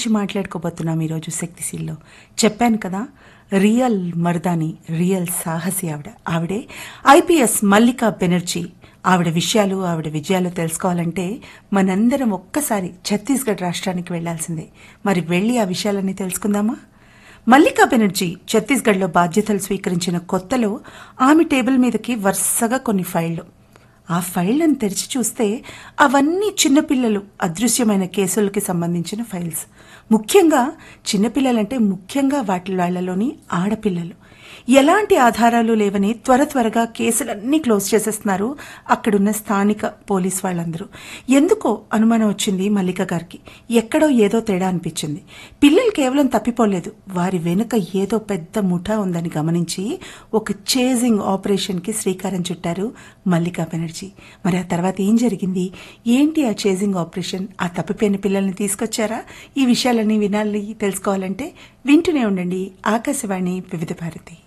గురించి మాట్లాడుకోబోతున్నాం ఈరోజు శక్తిశీల్లో చెప్పాను కదా రియల్ మర్దాని రియల్ సాహసి ఆవిడ ఆవిడే ఐపీఎస్ మల్లికా బెనర్జీ ఆవిడ విషయాలు ఆవిడ విజయాలు తెలుసుకోవాలంటే మనందరం ఒక్కసారి ఛత్తీస్గఢ్ రాష్ట్రానికి వెళ్లాల్సిందే మరి వెళ్ళి ఆ విషయాలన్నీ తెలుసుకుందామా మల్లికా బెనర్జీ ఛత్తీస్గఢ్లో బాధ్యతలు స్వీకరించిన కొత్తలో ఆమె టేబుల్ మీదకి వరుసగా కొన్ని ఫైళ్లు ఆ ఫైళ్లను తెరిచి చూస్తే అవన్నీ చిన్నపిల్లలు అదృశ్యమైన కేసులకి సంబంధించిన ఫైల్స్ ముఖ్యంగా చిన్నపిల్లలంటే ముఖ్యంగా వాటి వాళ్లలోని ఆడపిల్లలు ఎలాంటి ఆధారాలు లేవని త్వర త్వరగా కేసులన్నీ క్లోజ్ చేసేస్తున్నారు అక్కడున్న స్థానిక పోలీస్ వాళ్ళందరూ ఎందుకో అనుమానం వచ్చింది మల్లిక గారికి ఎక్కడో ఏదో తేడా అనిపించింది పిల్లలు కేవలం తప్పిపోలేదు వారి వెనుక ఏదో పెద్ద ముఠా ఉందని గమనించి ఒక చేజింగ్ ఆపరేషన్కి శ్రీకారం చుట్టారు మల్లికా బెనర్జీ మరి ఆ తర్వాత ఏం జరిగింది ఏంటి ఆ చేజింగ్ ఆపరేషన్ ఆ తప్పిపోయిన పిల్లల్ని తీసుకొచ్చారా ఈ విషయాలన్నీ వినాలి తెలుసుకోవాలంటే వింటూనే ఉండండి ఆకాశవాణి వివిధ భారతి